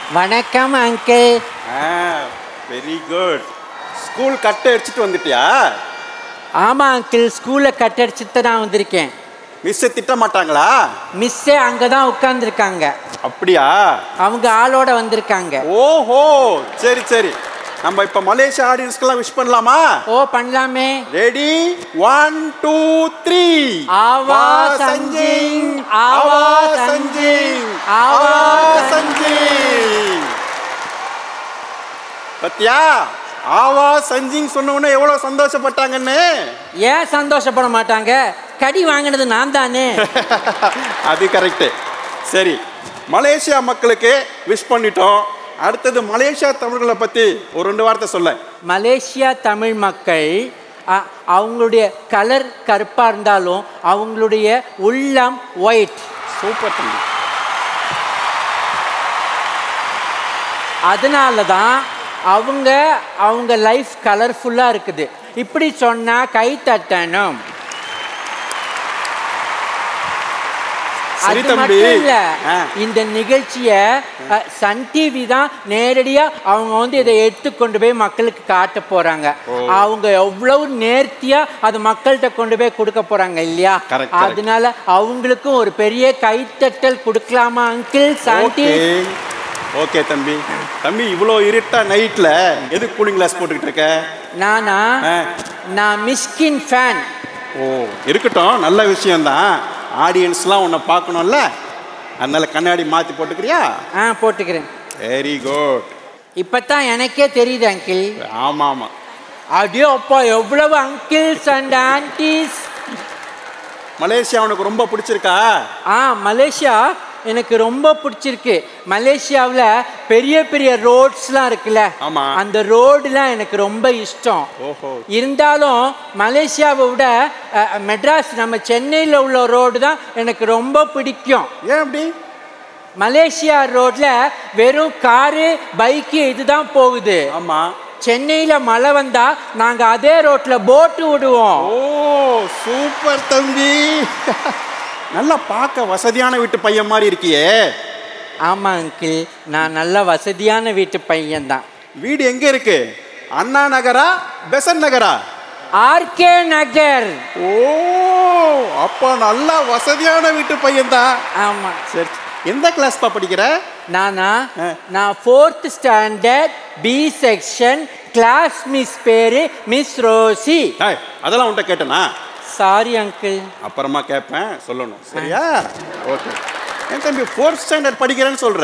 வணக்கம் uncle very good school கட்டை அடிச்சுட்டு வந்துட்டியா ஆமாம் அங்கிள் ஸ்கூலில் கட்டடிச்சுட்டு நான் வந்திருக்கேன் மிஸ் திட்ட மாட்டாங்களா மிஸ்ஸே அங்கே தான் உட்காந்துருக்காங்க அப்படியா அவங்க ஆளோட வந்திருக்காங்க ஓஹோ சரி சரி நம்ம இப்ப மலேசியா ஆடியன்ஸ்க்கெல்லாம் விஷ் பண்ணலாமா ஓ பண்ணலாமே ரெடி ஒன் டூ த்ரீ ஆவா சஞ்சிங், ஆவா சஞ்சிங், ஆவா சஞ்சிங் பத்தியா ஆவா சஞ்சிங் சொன்ன உடனே எவ்வளவு சந்தோஷப்பட்டாங்கன்னு ஏன் சந்தோஷப்பட மாட்டாங்க கடி வாங்கினது நான் தானே அது கரெக்டு சரி மலேசியா மக்களுக்கு விஷ் பண்ணிட்டோம் அடுத்தது மலேசியா தமிழர்களை பத்தி ஒரு ரெண்டு வார்த்தை சொல்ல மலேசியா தமிழ் மக்கள் அ- அவங்களுடைய கலர் கருப்பாக இருந்தாலும் அவங்களுடைய உள்ளம் ஒயிட் சூப்பர் தம்பி அதனால தான் அவங்க அவங்க லைஃப் கலர்ஃபுல்லாக இருக்குது இப்படி சொன்னால் கை தட்டணும் சரி அது தம்பி. மட்டும் இல்ல ஆ. இந்த நிகழ்ச்சியை அ, சன் டிவி தான் நேரடியா அவங்க வந்து இதை எடுத்து கொண்டு போய் மக்களுக்கு காட்ட போறாங்க அவங்க எவ்வளவு நேர்த்தியா அது மக்கள்கிட்ட கொண்டு போய் கொடுக்க போறாங்க இல்லையா Correct, correct. அதனால அவங்களுக்கும் ஒரு பெரிய கைத்தட்டல் கொடுக்கலாமா uncle Sun okay TV okay தம்பி தம்பி இவ்வளோ இருட்டா நைட்ல எது கூலிங் கிளாஸ் போட்டுக்கிட்டு இருக்க நானா ஆ. நான் மிஸ்கின் ஃபேன் ஓ இருக்கட்டும் நல்ல விஷயம்தான் ஆடியன்ஸ்லாம் உன்னை பார்க்கணும்ல அதனால கண்ணாடி மாற்றி போட்டுக்கிறியா ஆ போட்டுக்கிறேன் வெரி குட் இப்பதான் எனக்கே தெரியுது அங்கிள் ஆமாம் ஆமாம் அப்படியே அப்பா எவ்வளவு அங்கிள்ஸ் அண்ட் ஆன்டிஸ் மலேசியா உனக்கு ரொம்ப பிடிச்சிருக்கா ஆ மலேசியா எனக்கு ரொம்ப பிடிச்சிருக்கு மலேசியாவில் பெரிய பெரிய ரோட்ஸ்லாம் இருக்குல்ல ஆமா. அந்த ரோடுலாம் எனக்கு ரொம்ப இஷ்டம் ஓஹோ இருந்தாலும் மலேசியாவை விட அ, மெட்ராஸ் நம்ம சென்னையில் உள்ள ரோடு தான் எனக்கு ரொம்ப பிடிக்கும் ஏன் அப்படி மலேசியா ரோட்ல வெறும் காரு பைக்கு இதுதான் போகுது ஆமாம் சென்னையில் மழை வந்தா நாங்கள் அதே ரோட்டில் போட்டு விடுவோம் ஓ சூப்பர் தம்பி நல்லா பார்க்க வசதியான வீட்டு பையன் மாதிரி இருக்கியே ஆமாம் அங்கிள் நான் நல்ல வசதியான வீட்டு பையன்தான் வீடு எங்க இருக்கு அண்ணா நகரா பெசன் நகரா ஆர்கே நகர் ஓ அப்பா நல்லா வசதியான வீட்டு பையன் தான் ஆமாம் சரி எந்த கிளாஸ்ப்பா படிக்கிற நானா ஆ. நான் fourth standard B section class miss பேரு மிஸ் ரோசி ஏய், அதெல்லாம் உன்கிட்ட கேட்டனா சாரி அங்கிள் அப்புறமா கேட்பேன் சொல்லணும் சரியா ஓகே என் தம்பி ஃபோர்த் ஸ்டாண்டர்ட் படிக்கிறேன்னு சொல்ற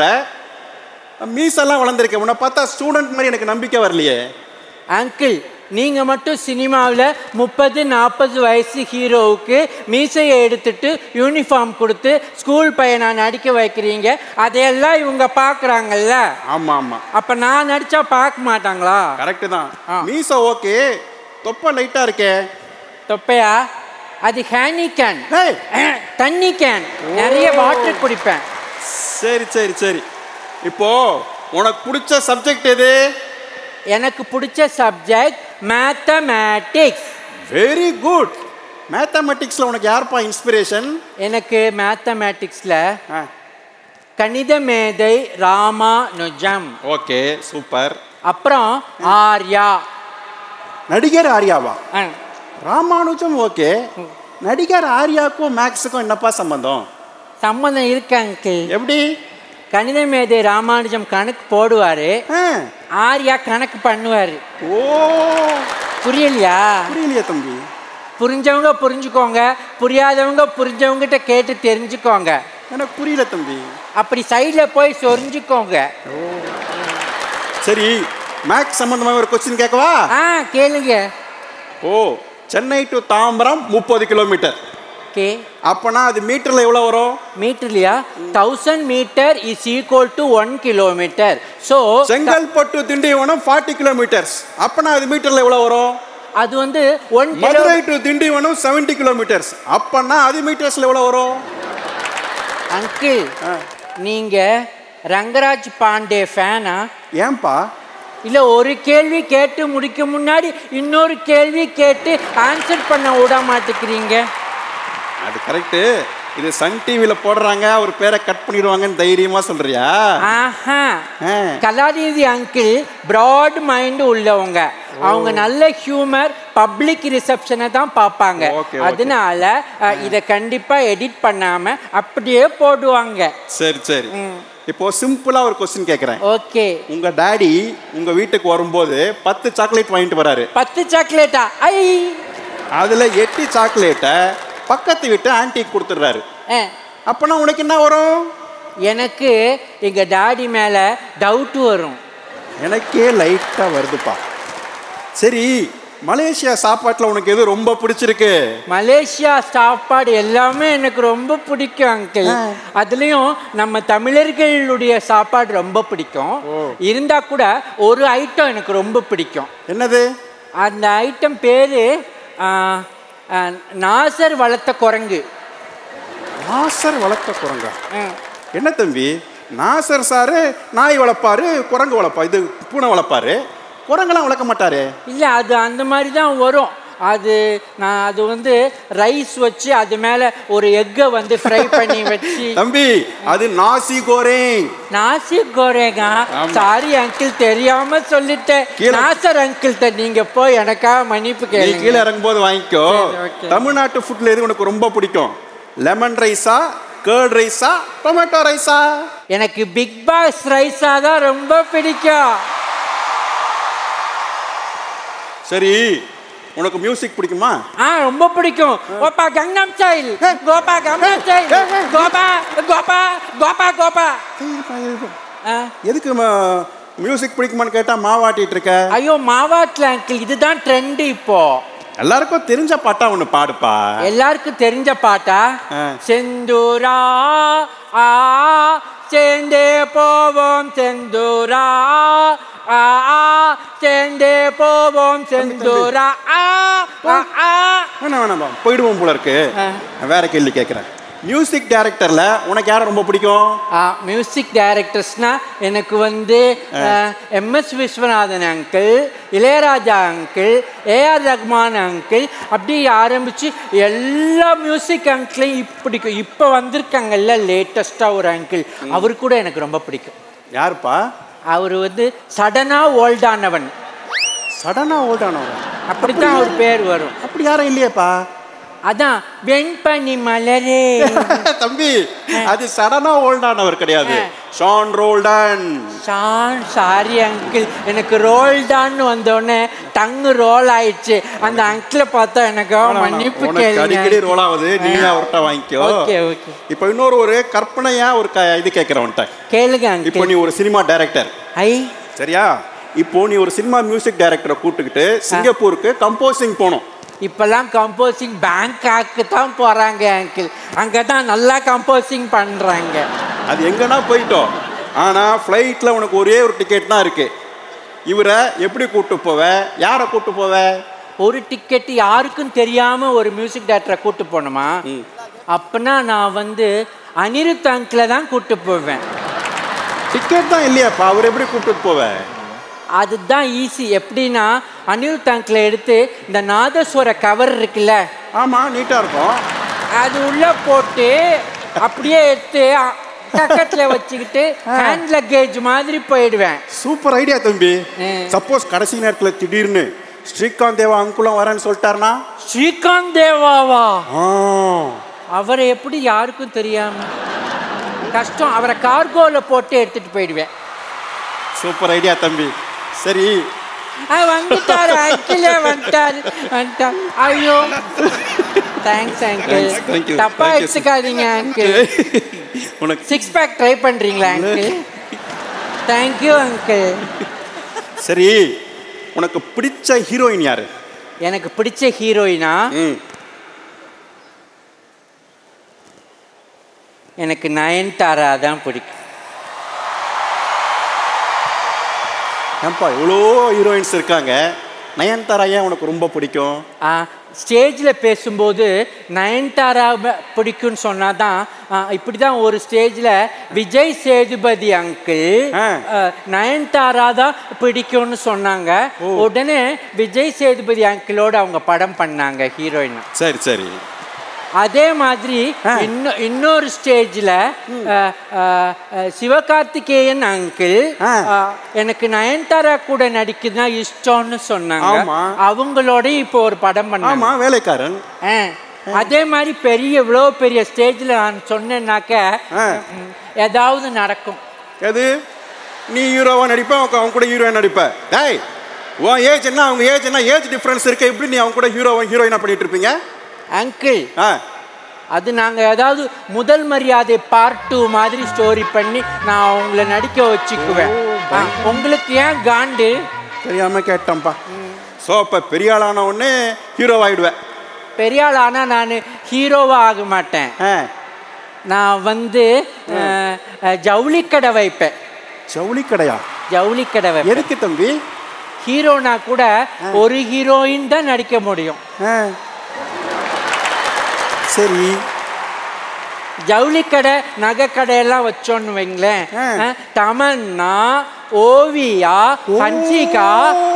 மீசெல்லாம் வளர்ந்துருக்கேன் உன்னை பார்த்தா ஸ்டூடெண்ட் மாதிரி எனக்கு நம்பிக்கை வரலையே அங்கிள் நீங்கள் மட்டும் சினிமாவில் முப்பது நாற்பது வயசு ஹீரோவுக்கு மீசையை எடுத்துட்டு யூனிஃபார்ம் கொடுத்து ஸ்கூல் பையனை நடிக்க வைக்கிறீங்க அதையெல்லாம் இவங்க பார்க்குறாங்கல்ல ஆமா ஆமா அப்போ நான் நடித்தா பார்க்க மாட்டாங்களா கரெக்டு தான் ஆ. மீச ஓகே தொப்பை லைட்டா இருக்கே தொப்பையா அது ஹேனி கேன் ஏய், தண்ணி கேன் நிறைய வாட்டர் குடிப்பேன் சரி சரி சரி இப்போ உனக்கு பிடிச்ச சப்ஜெக்ட் எது எனக்கு பிடிச்ச சப்ஜெக்ட் மேத்தமேட்டிக்ஸ் வெரி குட் மேத்தமெட்டிக்ஸ்ல உனக்கு யார்ப்பா இன்ஸ்பிரேஷன் எனக்கு மேத்தமேட்டிக்ஸில் கணித மேதை ராமானுஜம் ஓகே சூப்பர் அப்புறம் ஆர்யா நடிகர் ஆர்யாவா ஆ, ராமானுஜம் ஓகே நடிகர் ஆர்யாவுக்கும் மேக்ஸுக்கும் என்னப்பா சம்பந்தம் சம்மந்தம் இருக்கு அங்கிள் எப்படி கணித மேதை ராமானுஜம் கணக்கு போடுவார் ஆ, ஆர்யா கணக்கு பண்ணுவார் ஓ புரியலையா புரியலையே தம்பி புரிஞ்சவங்க புரிஞ்சுக்கோங்க புரியாதவங்க புரிஞ்சவங்ககிட்ட கேட்டு தெரிஞ்சுக்கோங்க எனக்கு புரியல தம்பி அப்படி சைடில் போய் சொரிஞ்சுக்கோங்க சரி மேக்ஸ் சம்பந்தமாக ஒரு கொஸ்டின் கேட்கவா ஆ கேளுங்க ஓ சென்னை டு தாம்பரம் முப்பது கிலோமீட்டர் ஓகே அப்பனா அது மீட்டர்ல எவ்வளவு வரும் மீட்டர்லையா thousand metre is equal to one kilometre so Chengalpattu Tindivanam forty kilometres அப்பனா அது மீட்டர்ல எவ்வளவு வரும் அது வந்து one kilo Madurai to Tindivanam seventy kilometres அப்பனா அது மீட்டர்ஸ்ல எவ்வளவு வரும் அங்கிள் ஆ. நீங்க ரங்கராஜ் பாண்டே ஃபேனா ஏன்பா இல்லை ஒரு கேள்வி கேட்டு முடிக்க முன்னாடி இன்னொரு கேள்வி கேட்டு ஆன்சர் பண்ண விட மாட்டேங்கிறீங்க அது கரெக்டு இது சன் டிவில போடுறாங்க அவர் பேரை கட் பண்ணிடுவாங்கன்னு தைரியமா சொல்றியா ஆஹா ஆ. கலாநிதி அங்கிள் பிராட் மைண்ட் உள்ளவங்க அவங்க நல்ல ஹியூமர் பப்ளிக் ரிசப்ஷனை தான் பார்ப்பாங்க Okay, okay. அதனால அஹ், இதை கண்டிப்பா எடிட் பண்ணாம அப்படியே போடுவாங்க சரி சரி இப்போ சிம்பிளா ஒரு கொஸ்டின் கேக்குறேன் ஓகே உங்க டாடி உங்க வீட்டுக்கு வரும்போது பத்து சாக்லேட் வாங்கிட்டு வராரு பத்து சாக்லேட்டா ஐ அதுல எட்டு சாக்லேட்டை பக்கத்து வீட்டு ஆன்டிக்கு கொடுத்துட்றாரு அஹ், அப்பனா உனக்கு என்ன வரும் எனக்கு எங்க டாடி மேல டவுட் வரும் எனக்கே லைட்டா வருதுப்பா சரி மலேசியா சாப்பாட்டுல உனக்கு எது ரொம்ப பிடிச்சிருக்கு மலேசியா சாப்பாடு எல்லாமே எனக்கு ரொம்ப பிடிக்கும் அங்கிள் அதுலயும் நம்ம தமிழர்களுடைய சாப்பாடு ரொம்ப பிடிக்கும் இருந்தா கூட ஒரு ஐட்டம் எனக்கு ரொம்ப பிடிக்கும் என்னது அந்த ஐட்டம் பேரு ஆ, ஆ, நாசர் வளர்த்த குரங்கு நாசர் வளர்த்த குரங்கா ஆ, என்ன தம்பி நாசர் சாரு நாய் வளர்ப்பாரு குரங்கு வளர்ப்பா இது பூனை வளர்ப்பாரு குரங்கெல்லாம் வளர்க்க மாட்டாரு இல்ல அது அந்த மாதிரி தான் வரும் அது நான் அது வந்து ரைஸ் வச்சு அது மேல ஒரு எக்கை வந்து ஃப்ரை பண்ணி வச்சு தம்பி அது நாசி கோரேங் நாசி கோரேகா ஆமா. சாரி அங்கிள் தெரியாம சொல்லிட்டேன் கீழே- நாசர் அங்கிள்கிட்ட நீங்க போய் எனக்காக மன்னிப்பு நீ கேளுங்க கீழே இறங்கும்போது வாங்கிக்கோ சரி, okay. தமிழ்நாட்டு ஃபுட்ல எது உனக்கு ரொம்ப பிடிக்கும் லெமன் ரைஸா கேர்ட் ரைஸா டொமேட்டோ ரைஸா எனக்கு பிக் பாஸ் ரைஸா தான் ரொம்ப பிடிக்கும் சரி உனக்கு மியூசிக் பிடிக்குமா ஆ ரொம்ப பிடிக்கும் கோபா கங்னம் ஸ்டைல் கோபா கங்னம் ஸ்டைல் கோபா கோபா கோபா கோபா ஆ, எதுக்கு மியூசிக் பிடிக்குமான்னு கேட்டா மாவாட்டிட்டு இருக்க ஐயோ மாவாட்டில் அங்கிள் இதுதான் ட்ரெண்ட் இப்போ எல்லாருக்கும் தெரிஞ்ச பாட்டா ஒன்று பாடுப்பா எல்லாருக்கும் தெரிஞ்ச பாட்டா ஆ. செந்தூரா ஆ சேர்ந்தே போவோம் செந்தூரா ஆ ஆ, சேர்ந்தே போவோம் செந்தூரா ஆ ஆ, ஆ வேணாம் வேணாம் போயிடுவோம் போல இருக்கு ஆ. நான் வேற கேள்வி கேட்குறேன் மியூசிக் டைரக்டர்ல உனக்கு யாரை ரொம்ப பிடிக்கும் மியூசிக் டைரக்டர்ஸ்னா எனக்கு வந்து MS Viswanathan uncle Ilaiyaraaja uncle AR Rahman uncle அப்படி ஆரம்பித்து எல்லா மியூசிக் அங்கிளையும் பிடிக்கும் இப்போ வந்திருக்காங்கல்ல லேட்டஸ்ட்டாக ஒரு அங்கிள் அவர் கூட எனக்கு ரொம்ப பிடிக்கும் யாருப்பா அவர் வந்து சடனாக ஓல்டானவன் சடனா ஓல்டானவன் அப்படித்தான் அவர் பேர் வரும் அப்படி யாரும் இல்லையேப்பா அதான் வெண்பனி மலரே தம்பி அது சடனா ஓல்டானவர் கிடையாது ஷான் ரோல்டன் ஷான் சாரி அங்கிள் எனக்கு ரோல் தான் வந்தோடனே டங்கு ரோல் ஆயிடுச்சு அந்த அங்கிளை பார்த்தா எனக்கு மன்னிப்பு உனக்கு அடிக்கடி கேளுங்க ரோல் ஆகுது நீ அவர்கிட்ட வாங்கிக்கோ ஓகே ஓகே இப்போ இன்னொரு ஒரு கற்பனையா ஒரு க இது கேட்குறவன்ட்ட கேளுங்க இப்போ அங்கிள் நீ ஒரு சினிமா டைரக்டர் ஐ சரியா இப்போ நீ ஒரு சினிமா மியூசிக் டைரக்டரை கூப்பிட்டுக்கிட்டு சிங்கப்பூருக்கு கம்போசிங் போகணும் இப்பெல்லாம் கம்போசிங் பேங்காக்கு தான் போறாங்க அங்கிள் அங்கே தான் நல்லா கம்போசிங் பண்றாங்க அது எங்கன்னா போயிட்டோம் ஆனால் ஃப்ளைட்டில் உனக்கு ஒரே ஒரு டிக்கெட் தான் இருக்கு இவரை எப்படி கூப்பிட்டு போவ யாரை கூப்பிட்டு போவ ஒரு டிக்கெட் யாருக்கும் தெரியாம ஒரு மியூசிக் டேரக்டரை கூட்டு போகணுமா அப்பனா நான் வந்து அனிருத் அங்கிளை தான் கூட்டு போவேன் டிக்கெட் தான் இல்லையாப்பா அவர் எப்படி கூப்பிட்டு போவ அதுதான் ஈஸி எப்படின்னா அனிருத் அங்கிளை எடுத்து இந்த நாதஸ்வர கவர் இருக்குல்ல ஆமாம் நீட்டாக இருக்கும் அது உள்ள போட்டு அப்படியே எடுத்து அ- பக்கத்துல வச்சுக்கிட்டு ஹேண்ட் லக்கேஜ் மாதிரி போயிடுவேன் சூப்பர் ஐடியா தம்பி ம். சப்போஸ் கடைசி நேரத்தில் திடீர்னு ஸ்ரீகாந்த் தேவா அங்குலம் வரேன்னு சொல்லிட்டாருன்னா ஸ்ரீகாந்த் தேவாவா ஆ அவரை எப்படி யாருக்கும் தெரியாம கஷ்டம் அவரை கார்கோல போட்டு எடுத்துட்டு போயிடுவேன் சூப்பர் ஐடியா தம்பி சரி ஆ, வந்துட்டாரு அங்கிளே வந்துட்டாரு வந்துட்டார் ஐயோ thanks uncle Thanks, thank you, தப்பா thank you, sir. எடுத்துக்காதீங்க அங்கிள் உனக்கு சிக்ஸ் பேக் ட்ரை பண்றீங்களா அங்கிள் தேங்க்யூ அங்கிள் சரி உனக்கு பிடிச்ச ஹீரோயின் யாரு எனக்கு பிடிச்ச ஹீரோயினா ம் எனக்கு நயன்தாரா தான் பிடிக்கும் ஏன்பா இவ்வளோ ஹீரோயின்ஸ் இருக்காங்க நயன்தாரா ஏன் உனக்கு ரொம்ப பிடிக்கும் ஸ்டேஜில் பேசும்போது நயன்தாரா ப- பிடிக்கும்னு சொன்னால் தான் இப்படி தான் ஒரு ஸ்டேஜில் விஜய் சேதுபதி அங்கிள் ஆ. நயன்தாரா தான் பிடிக்கும்னு சொன்னாங்க உடனே விஜய் சேதுபதி அங்கிளோட அவங்க படம் பண்ணாங்க ஹீரோயின் சரி சரி அதே மாதிரி இன்னொ இன்னொரு ஸ்டேஜில் சிவகார்த்திகேயன் அங்கிள் ஆ. எனக்கு நயன்தாரா கூட நடிக்குதுன்னா இஷ்டம்னு சொன்னாங்க ஆமா. அவங்களோட இப்போ ஒரு படம் பண்ணாங்க ஆமா வேலைக்காரன் ஆ. அதே மாதிரி பெரிய இவ்வளோ பெரிய ஸ்டேஜில் நான் சொன்னேன்னாக்க ஆ. ம், ஏதாவது நடக்கும் எது நீ ஹீரோவா நடிப்ப அவங்க அவங்க கூட ஹீரோயின் நடிப்ப டேய் உன் ஏஜ் என்ன அவங்க ஏஜ் என்ன ஏஜ் டிஃபரன்ஸ் இருக்கு எப்படி நீ அவங்க கூட ஹீரோவா ஹீரோயினா பண்ணிட்டு இருப்பீங்க அங்கிள் ஆ அது நாங்கள் ஏதாவது முதல் மரியாதை பார்ட் டூ மாதிரி ஸ்டோரி பண்ணி நான் அவங்கள நடிக்க வச்சுக்குவேன் ஆ, உங்களுக்கு ஏன் காண்டு தெரியாம கேட்டேன்ப்பா ஸோ அப்போ பெரிய ஆளான உடனே ஹீரோவாயிடுவேன் பெரிய ஆள் ஆனால் நான் ஹீரோவாக ஆக மாட்டேன் ஆ நான் வந்து அஹ், அஹ், ஜவுளி கடை வைப்பேன் ஜவுளி கடையா ஜவுளி கடை வைப்பேன் எதுக்கு தம்பி ஹீரோனா கூட ஒரு ஹீரோயின் தான் நடிக்க முடியும் ஆ சரி ஜவுளி கடை நகை கடையெல்லாம் வச்சோன்னு வைங்களேன் ஆ. அஹ், தமன்னா ஓவியா ஹன்சிகா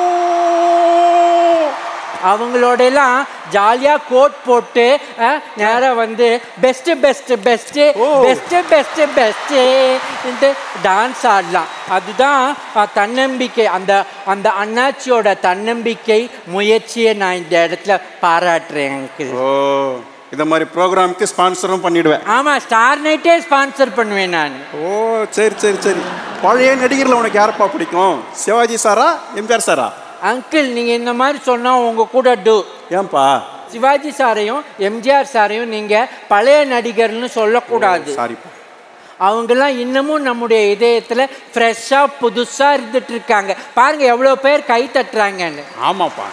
அவங்களோட எல்லாம் ஜாலியாக கோட் போட்டு நேராக வந்து best best best oh. Best best best dance ஆடலாம் அதுதான் அஹ், தன்னம்பிக்கை அந்த அந்த அண்ணாச்சியோட தன்னம்பிக்கை முயற்சியை நான் இந்த இடத்துல பாராட்டுறேன் எனக்கு ஓ இந்த மாதிரி ப்ரோக்ராம்க்கு ஸ்பான்சரும் பண்ணிடுவேன் ஆமாம் ஸ்டார் நைட்டே ஸ்பான்சர் பண்ணுவேன் நான் ஓ சரி சரி சரி பழைய நடிகர்ல உனக்கு யாரப்பா பிடிக்கும் சிவாஜி சாரா எம்ஜிஆர் சாரா அங்கிள் நீங்கள் இந்த மாதிரி சொன்னால் உங்கள் கூட டூ ஏன்பா சிவாஜி சாரையும் எம்ஜிஆர் சாரையும் நீங்கள் பழைய நடிகர்னு சொல்லக்கூடாது சாரிப்பா அவங்கெல்லாம் இன்னமும் நம்முடைய இதயத்தில் ஃப்ரெஷ்ஷாக புதுசாக இருந்துட்டு இருக்காங்க பாருங்க எவ்வளோ பேர் கை தட்டுறாங்கன்னு ஆமாப்பா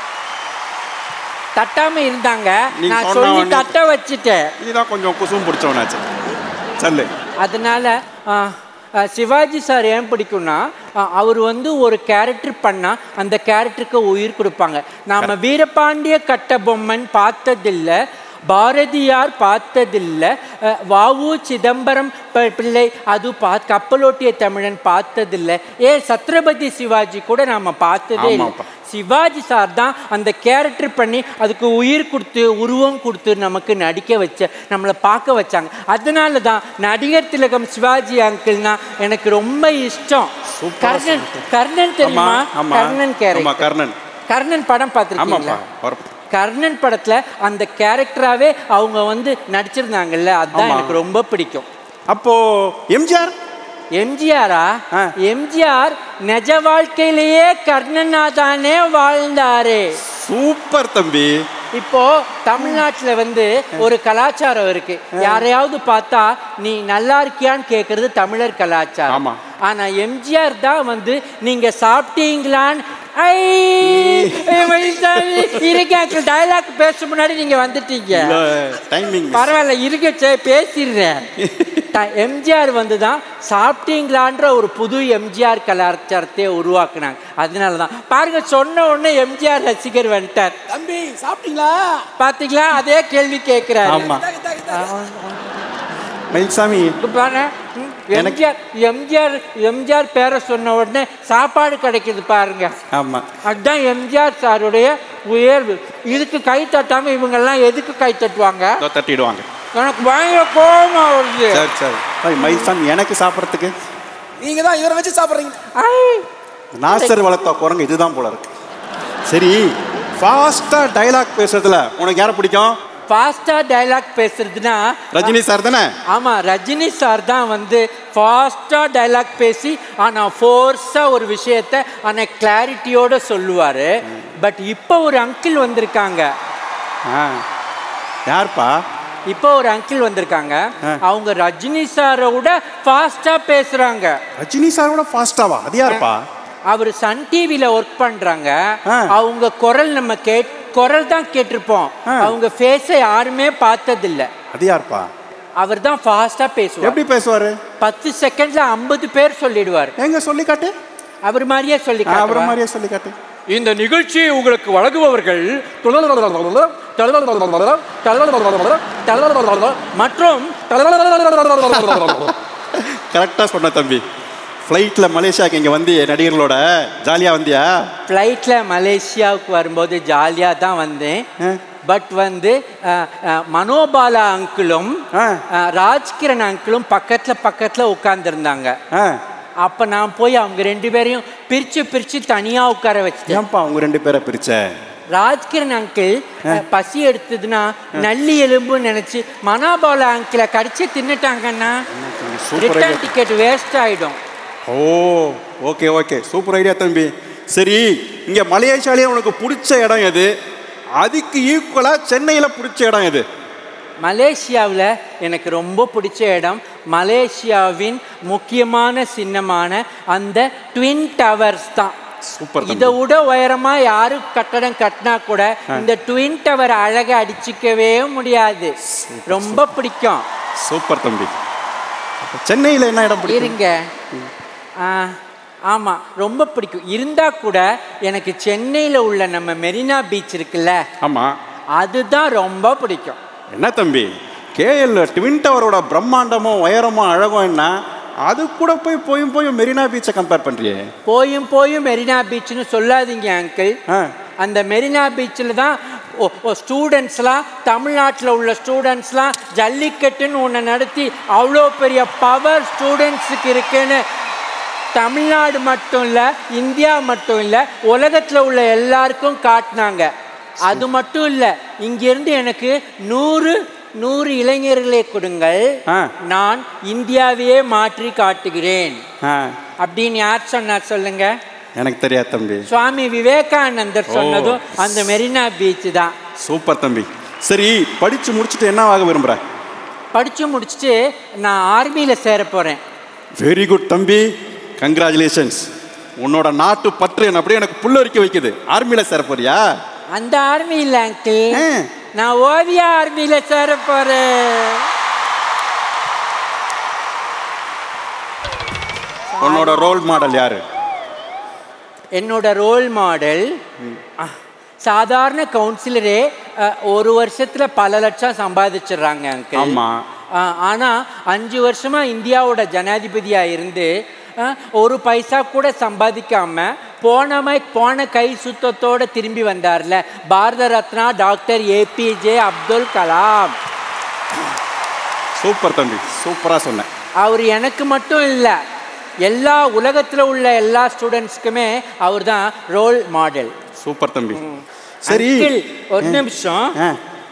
தட்டாம இருந்தாங்க நீங்க நான் சொன்ன சொல்லி உடனே- தட்ட வச்சுட்டேன் இதுதான் கொஞ்சம் குசும் பிடிச்சவனாச்சு சொல்லு அதனால ஆ, ஆ, சிவாஜி சார் ஏன் பிடிக்கும்னா ஆ, அவர் வந்து ஒரு கேரக்டர் பண்ணா அந்த கேரக்டருக்கு உயிர் கொடுப்பாங்க நாம வீரபாண்டிய கட்டபொம்மன் பார்த்ததில்ல பாரதியார் பார்த்ததில்ல அ, வாவு சிதம்பரம் ப- பிள்ளை அது பா கப்பலோட்டிய தமிழன் பார்த்ததில்ல ஏன் சத்ரபதி சிவாஜி கூட நாம பார்த்ததே இல்லை ஆமாப்பா. சிவாஜி சார் தான் அந்த கேரக்டர் பண்ணி அதுக்கு உயிர் கொடுத்து உருவம் கொடுத்து நமக்கு நடிக்க வச்ச நம்மளை பார்க்க வச்சாங்க அதனால தான் நடிகர் திலகம் சிவாஜி அங்கிள்னா எனக்கு ரொம்ப இஷ்டம் கர்ணன் கர்ணன் ஆமா தெரியுமா ஆமா கர்ணன் ஆமா கேரக்டர் கர்ணன் கர்ணன் படம் பார்த்துருக்கீங்களா ஆமாப்பா வர- கர்ணன் படத்துல அந்த கேரக்டராகவே அவங்க வந்து நடிச்சிருந்தாங்கல்ல அதுதான் ஆமா. எனக்கு ரொம்ப பிடிக்கும் அப்போ எம்ஜிஆர் எம்ஜிஆரா ஆ. எம்ஜிஆர் நிஜ வாழ்க்கையிலேயே கர்ணனா தானே வாழ்ந்தாரு சூப்பர் தம்பி இப்போ தமிழ்நாட்டுல வந்து ஒரு கலாச்சாரம் இருக்கு யாரையாவது பார்த்தா நீ நல்லா இருக்கியான்னு கேட்கறது தமிழர் கலாச்சாரம் ஆமா. ஆனா எம்ஜிஆர் தான் வந்து நீங்க சாப்பிட்டீங்களான்னு ஐ இருக்க டயலாக் பேச முன்னாடி நீங்க வந்துட்டீங்க டைமிங் பரவாயில்ல இருக்க பேசிடுறேன் த- எம்ஜிஆர் வந்து தான் சாப்பிட்டீங்களான்ற ஒரு புது எம்ஜிஆர் கலாச்சாரத்தை உருவாக்குனாங்க அதனால தான் பாருங்க சொன்ன உடனே எம்ஜிஆர் ரசிகர் வந்துட்டார் தம்பி சாப்பிட்டீங்களா பாத்தீங்களா அதே கேள்வி கேட்கிறாரு ஆமா தாக்கு, தாக்கு, தாக்கு. மயில்சாமி இப்ப பாருங்க ம், எம்ஜிஆர் எம்ஜிஆர் எம்ஜிஆர் பேரை சொன்ன உடனே சாப்பாடு கிடைக்குது பாருங்க ஆமா அதுதான் எம்ஜிஆர் சாருடைய உயர்வு இதுக்கு கை தட்டாம இவங்கெல்லாம் எதுக்கு கை தட்டுவாங்க இதோ தட்டிடுவாங்க எனக்கு பயங்கர கோபமா வருது சரி சரி ஓய், மயில்சாமி எனக்கு சாப்பிட்றதுக்கு நீங்க தான் இவரை வச்சு சாப்பிடுறீங்க ஐ நாசர் வளர்த்த குரங்கு இதுதான் போல இருக்கு சரி ஃபாஸ்டா டைலாக் பேசுறதுல உனக்கு யாரை பிடிக்கும் ஃபாஸ்ட்டாக டைலாக் பேசுறதுன்னா ரஜினி சார் தானே ஆமாம் ரஜினி சார் தான் வந்து ஃபாஸ்ட்டாக டைலாக் பேசி ஆனால் ஃபோர்ஸாக ஒரு விஷயத்த ஆனால் கிளாரிட்டியோட சொல்லுவார் பட் இப்போ ஒரு அங்கிள் வந்திருக்காங்க ஆ யார்ப்பா இப்போ ஒரு அங்கிள் வந்திருக்காங்க ஆ. அவங்க ரஜினி சாரை விட ஃபாஸ்ட்டாக பேசுகிறாங்க ரஜினி சாரோட ஃபாஸ்டாவா அது யாருப்பா அவர் சன் டிவியில் ஒர்க் பண்ணுறாங்க ஆ. அவங்க குரல் நம்ம கேட் குரல் தான் கேட்டிருப்போம் ஆ. அவங்க ஃபேஸை யாருமே பார்த்ததில்ல அது யாருப்பா அவர் தான் ஃபாஸ்ட்டாக பேசுவார் எப்படி பேசுவாரு பத்து செகண்ட்ல ஐம்பது பேர் சொல்லிடுவார் எங்க சொல்லி காட்டு அவர் மாதிரியே சொல்லி ஆ, அவரை காட்டுவா. மாதிரியே சொல்லி காட்டு இந்த நிகழ்ச்சியை உங்களுக்கு வழங்குபவர்கள் மற்றும் கரெக்டா சொன்ன தம்பி ஃப்ளைட்ல மலேசியாக்கு இங்க வந்து நடிகர்களோட ஜாலியா வந்தியா ஃப்ளைட்டில் மலேசியாவுக்கு வரும்போது ஜாலியாக தான் வந்தேன் ஆ? பட் வந்து அஹ், அஹ், மனோபாலா அங்கிளும் ஆ. அஹ், ராஜ்கிரண் அங்கிளும் பக்கத்துல பக்கத்துல உட்கார்ந்துருந்தாங்க ஆ அப்ப நான் போய் அவங்க ரெண்டு பேரையும் பிரிச்சு பிரிச்சு தனியா உட்கார வச்சிட்டேன் ஏன்பா அவங்க ரெண்டு பேரை பிரிச்ச ராஜ்கிரண் அங்கிள் அஹ், பசி எடுத்ததுன்னா நல்லி எலும்புன்னு நினைச்சு மனோபாலா அங்கிளை கடிச்சு தின்னுட்டாங்கன்னா super idea return ticket waste ஆயிடும் oh okay okay super idea தம்பி சரி இங்க மலேசியாலேயே உனக்கு பிடிச்ச இடம் எது அதுக்கு ஈக்குவலா சென்னையில பிடிச்ச இடம் எது மலேசியாவில் எனக்கு ரொம்ப பிடிச்ச இடம் மலேசியாவின் முக்கியமான சின்னமான அந்த ட்வின் டவர்ஸ் தான் சூப்பர் இதை தம்பி விட உயரமா யாரு கட்டடம் கட்டினா கூட இந்த ட்வின் டவர் அழகை அடிச்சுக்கவே முடியாது ரொம்ப பிடிக்கும் சூப்பர் தம்பி அப்ப சென்னையில என்ன இடம் பிடிக்கும் இருங்க ஆ, ஆமா ரொம்ப பிடிக்கும் இருந்தா கூட எனக்கு சென்னையில உள்ள நம்ம மெரினா பீச் இருக்குல்ல ஆமா அதுதான் ரொம்ப பிடிக்கும் என்ன தம்பி கேஎல் ட்வின் டவரோட பிரம்மாண்டமும் உயரமும் அழகும் என்ன அது கூட போய் போயும் போய் மெரினா பீச்சை கம்பேர் பண்றியே போயும் போயும் மெரினா பீச்னு சொல்லாதீங்க அங்கிள் ஆ அந்த மெரினா பீச்சில் தான் ஸ்டூடெண்ட்ஸ்லாம் தமிழ்நாட்டில் உள்ள ஸ்டூடெண்ட்ஸ்லாம் ஜல்லிக்கட்டுன்னு ஒன்று நடத்தி அவ்வளோ பெரிய பவர் ஸ்டூடெண்ட்ஸுக்கு இருக்குன்னு தமிழ்நாடு மட்டும் இல்லை இந்தியா மட்டும் இல்லை உலகத்தில் உள்ள எல்லாருக்கும் காட்டினாங்க அது மட்டும் இல்லை இங்கிருந்து எனக்கு நூறு நூறு இளைஞர்களை கொடுங்கள் ஆ. நான் இந்தியாவையே மாற்றி காட்டுகிறேன் ஆ அப்படின்னு யார் சொன்னார் சொல்லுங்க எனக்கு தெரியாது தம்பி சுவாமி விவேகானந்தர் ஓ. சொன்னதும் அந்த மெரினா பீச் தான் சூப்பர் தம்பி சரி படிச்சு முடிச்சுட்டு என்ன ஆக விரும்புற படிச்சு முடிச்சுட்டு நான் ஆர்மியில சேர போறேன் வெரி குட் தம்பி கங்க்ராச்சுலேஷன்ஸ் உன்னோட நாட்டு பற்று என்ன அப்படியே எனக்கு புல்லரிக்க வைக்குது ஆர்மியில சேர போறியா அந்த ஆர்மி இல்ல அங்கிள் ஆ. நான் ஓவிய ஆர்மியில சேர போறேன் உன்னோட ரோல் மாடல் யாரு என்னோட ரோல் மாடல் சாதாரண கவுன்சிலரே அஹ், ஒரு வருஷத்துல பல லட்சம் சம்பாதிச்சிடுறாங்க அங்கிள் ஆமா ஆஹ், ஆனா அஞ்சு வருஷமா இந்தியாவோட ஜனாதிபதியா இருந்து ஆஹ், ஒரு பைசா கூட சம்பாதிக்காம போனமை போன கை சுத்தத்தோட திரும்பி வந்தார்ல Bharat Ratna doctor APJ Abdul Kalam super தம்பி சூப்பரா சொன்னேன் அவர் எனக்கு மட்டும் இல்லை எல்லா உலகத்துல உள்ள எல்லா ஸ்டூடெண்ட்ஸ்க்குமே அவர் தான் ரோல் மாடல் சூப்பர் தம்பி சரி Uncle, ஒரு நிமிஷம் ஆ,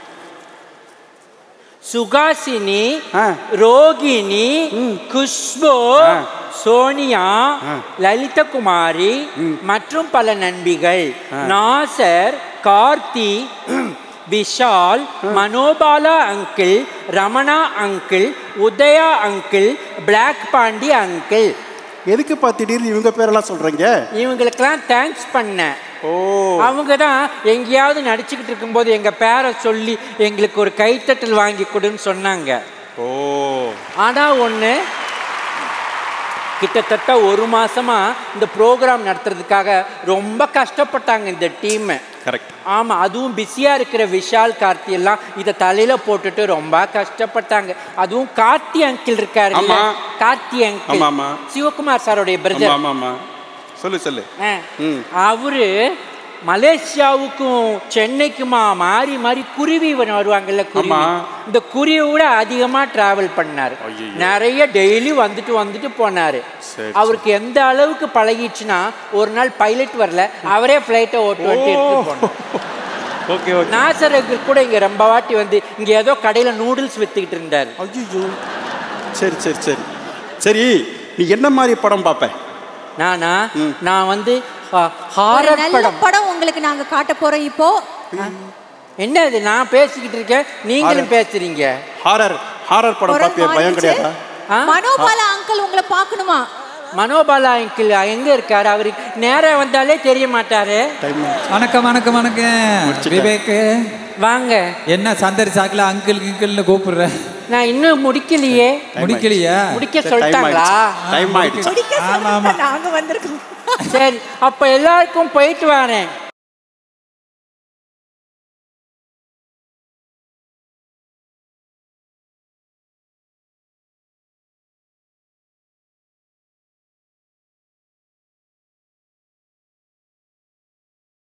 சுகாசினி ஆ. ரோகிணி குஷ்பு ஆ. சோனியா ஆ. லலிதகுமாரி மற்றும் பல நண்பிகள் Nassar Karthi Vishal Manobala uncle Ramana uncle Udhaya uncle black Pandi uncle எதுக்குப்பா திடீர்னு இவங்க பேரெல்லாம் சொல்றீங்க இவங்களுக்கெல்லாம் தேங்க்ஸ் பண்ணேன் ஓ அவங்க தான் எங்கேயாவது நடிச்சுக்கிட்டு இருக்கும்போது எங்க பேரை சொல்லி எங்களுக்கு ஒரு கைத்தட்டல் வாங்கி கொடுன்னு சொன்னாங்க ஓ ஆனா ஒண்ணு கிட்டத்தட்ட ஒரு மாசமா இந்த ப்ரோக்ராம் நடத்துறதுக்காக ரொம்ப கஷ்டப்பட்டாங்க இந்த டீம் கரெக்ட் ஆமா அதுவும் பிஸியா இருக்கிற விஷால் கார்த்தி எல்லாம் இதை தலையில போட்டுட்டு ரொம்ப கஷ்டப்பட்டாங்க அதுவும் கார்த்தி அங்கிள் இருக்காரு ஆமா. கார்த்தி அங்கிள் ஆமா, ஆமா. சிவகுமார் சாரோடைய ஆமா பிரதர் ஆமா ஆமா சொல்லு சொல்லு ஆ. ம். அவரு மலேசியாவுக்கும் சென்னைக்குமா மாறி மாறி குருவி வரு- வருவாங்கல்ல குருவி ஆமா. இந்த குருவியை விட அதிகமா டிராவல் பண்ணாரு ஐயையோ. நிறைய டெய்லி வந்துட்டு வந்துட்டு போனாரு சரி, அவருக்கு எந்த அளவுக்கு பழகிடுச்சுன்னா ஒரு நாள் பைலட் வரல அவரே ஃப்ளைட்டை ஓட்டு ஓட்டி எடுத்து போனார் ஓகே ஓகே நாசருக்கு கூட இங்க ரொம்ப வாட்டி வந்து இங்க ஏதோ கடையில நூடுல்ஸ் வித்துக்கிட்டு இருந்தாரு ஐயோ சரி சரி சரி சரி நீ என்ன மாதிரி படம் பார்ப்ப நானா நான் வந்து ஒரு ஹாரர் நல்ல படம் படம் உங்களுக்கு நாங்க காட்ட போறோம் இப்போ என்ன இது நான் பேசிக்கிட்டு இருக்கேன் நீங்களும் பேசுறீங்க ஹாரர் ஹாரர் படம் குரல் பார்ப்பியா பயம் மாறிடுச்சு. கிடையாதா ஆ? மனோபாலா அங்கிள் உங்களை பார்க்கணுமா மனோபாலா அங்கிள் எங்க இருக்காரு அவரு நேரா வந்தாலே தெரிய மாட்டாரு டைம் வணக்கம் வணக்கம் வணக்கம் முடிச்சிட்டேன். விவேக் வாங்க என்ன சந்தரி சாக்கில் அங்கிள் கிங்கிள்னு கூப்பிடுற நான் இன்னும் முடிக்கலையே முடிக்கலையா முடிக்க சொல்லிட்டாங்களா டைம் ஆயிடுச்சு பிடிக்க ஆமா, சொல்லுங்க, ஆமா. நாங்க வந்திருக்கோம் சரி அப்ப எல்லாருக்கும் போயிட்டு வரேன்